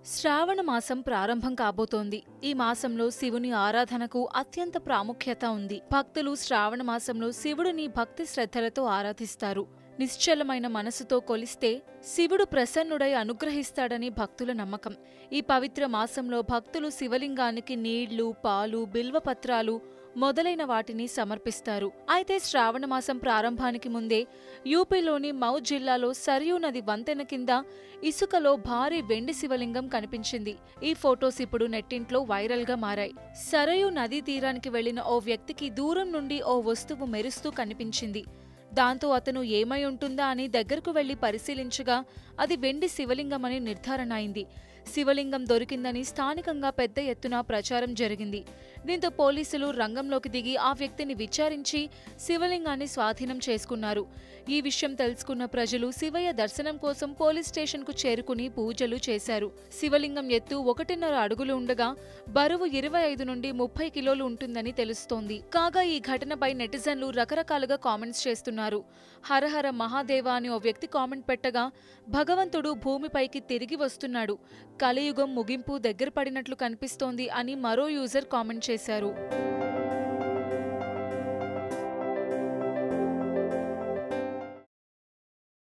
శ్రావణ మాసం ప్రారంభం కాబోతోంది ఈ మాసంలో శివుని ఆరాధనకు అత్యంత ప్రాముఖ్యత ఉంది భక్తులు శ్రావణ మాసంలో శివుడిని భక్తి శ్రద్ధలతో ఆరాధిస్తారు నిశ్చలమైన మనసుతో కొలిస్తే శివుడు ప్రసన్నుడై అనుగ్రహిస్తాడని భక్తుల నమ్మకం ఈ పవిత్ర మాసంలో భక్తులు శివలింగానికి నీళ్లు పాలు బిల్వపత్రాలు మొదలైన వాటిని సమర్పిస్తారు అయితే శ్రావణ మాసం ప్రారంభానికి ముందే యూపీలోని మౌ జిల్లాలో సరియూ నది వంతెన కింద ఇసుకలో భారీ వెండి శివలింగం కనిపించింది ఈ ఫొటోస్ ఇప్పుడు నెట్టింట్లో వైరల్ గా మారాయి సరయూ నదీ తీరానికి వెళ్లిన ఓ వ్యక్తికి దూరం నుండి ఓ వస్తువు మెరుస్తూ కనిపించింది దాంతో అతను ఏమై ఉంటుందా అని దగ్గరకు వెళ్లి పరిశీలించగా అది వెండి శివలింగమని నిర్ధారణ అయింది శివలింగం దొరికిందని స్థానికంగా పెద్ద ఎత్తున ప్రచారం జరిగింది దీంతో పోలీసులు రంగంలోకి దిగి ఆ వ్యక్తిని విచారించి శివలింగాన్ని స్వాధీనం చేసుకున్నారు ఈ విషయం తెలుసుకున్న ప్రజలు శివయ్య దర్శనం కోసం పోలీస్ స్టేషన్కు చేరుకుని పూజలు చేశారు శివలింగం ఎత్తు ఒకటిన్నర అడుగులు ఉండగా బరువు ఇరవై ఐదు నుండి ముప్పై కిలోలు ఉంటుందని తెలుస్తోంది కాగా ఈ ఘటనపై నెటిజన్లు రకరకాలుగా కామెంట్స్ చేస్తున్నారు హరహర మహాదేవ అని ఓ వ్యక్తి కామెంట్ పెట్టగా భగవంతుడు భూమిపైకి తిరిగి వస్తున్నాడు కలియుగం ముగింపు దగ్గర పడినట్లు కనిపిస్తోంది అని మరో యూజర్ కామెంట్ చేశారు